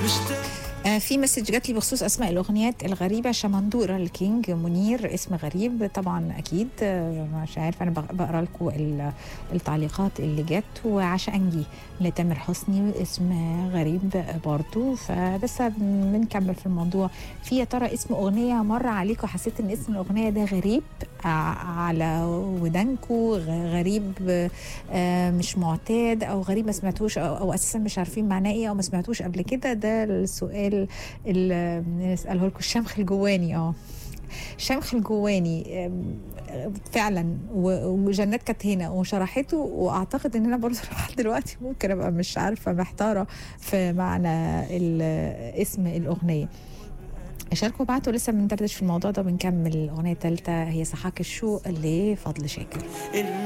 آه، في مسج جات لي بخصوص اسماء الاغنيات الغريبه شمندوره الكينج منير اسم غريب طبعا اكيد آه، مش عارف انا بق- بقرا لكم ال- التعليقات اللي جت وعشقنجي لتامر حسني اسم غريب برضو فلسه بنكمل في الموضوع في يا ترى اسم اغنيه مر عليكم حسيت ان اسم الاغنيه ده غريب ع- على ودانكو غ- غريب آه، مش معتاد او غريب ما سمعتوش او, أو اساسا مش عارفين معناه ايه او ما سمعتوش قبل كده ده السؤال اللي نساله لكم الشمخ الجواني اه الشمخ الجواني آم، فعلا و- وجنات كانت هنا وشرحته واعتقد ان انا برضه لحد دلوقتي ممكن ابقى مش عارفه محتاره في معنى ال- اسم الاغنيه شاركوا بعتوا لسه بندردش في الموضوع ده بنكمل الاغنيه الثالثه هي صحاك الشوق لفضل شاكر